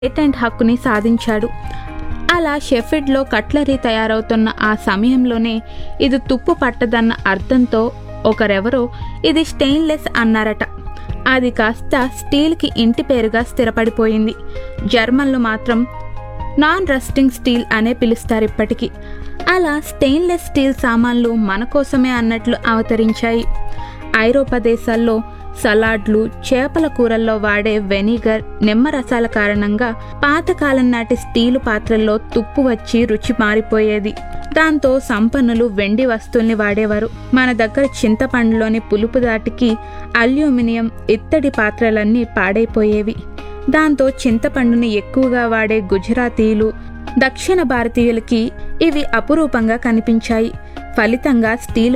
patent హక్కుని సాధించాడు అలా షెఫిడ్లో కట్లరీ తయారవుతున్న ఆ సమయంలోనే ఇది తుప్పు పట్టదన్న అర్థంతో ఒకరెవరో ఇది స్టెయిన్లెస్ అన్నారట అది కాస్త స్టీల్కి ఇంటి పేరుగా స్థిరపడిపోయింది జర్మన్లు మాత్రం నాన్ రస్టింగ్ స్టీల్ అనే పిలుస్తారు ఇప్పటికీ అలా స్టెయిన్లెస్ స్టీల్ సామాన్లు మన కోసమే అన్నట్లు అవతరించాయి ఐరోపా దేశాల్లో సలాడ్లు చేపల కూరల్లో వాడే వెనిగర్ నిమ్మరసాల కారణంగా పాతకాలం నాటి స్టీలు పాత్రల్లో తుప్పు వచ్చి రుచి మారిపోయేది దాంతో సంపన్నులు వెండి వస్తువుల్ని వాడేవారు మన దగ్గర చింతపండులోని పులుపు దాటికి అల్యూమినియం ఇత్తడి పాత్రలన్నీ పాడైపోయేవి దాంతో చింతపండుని ఎక్కువగా వాడే గుజరాతీయులు దక్షిణ భారతీయులకి ఇవి అపురూపంగా కనిపించాయి ఫలితంగా స్టీల్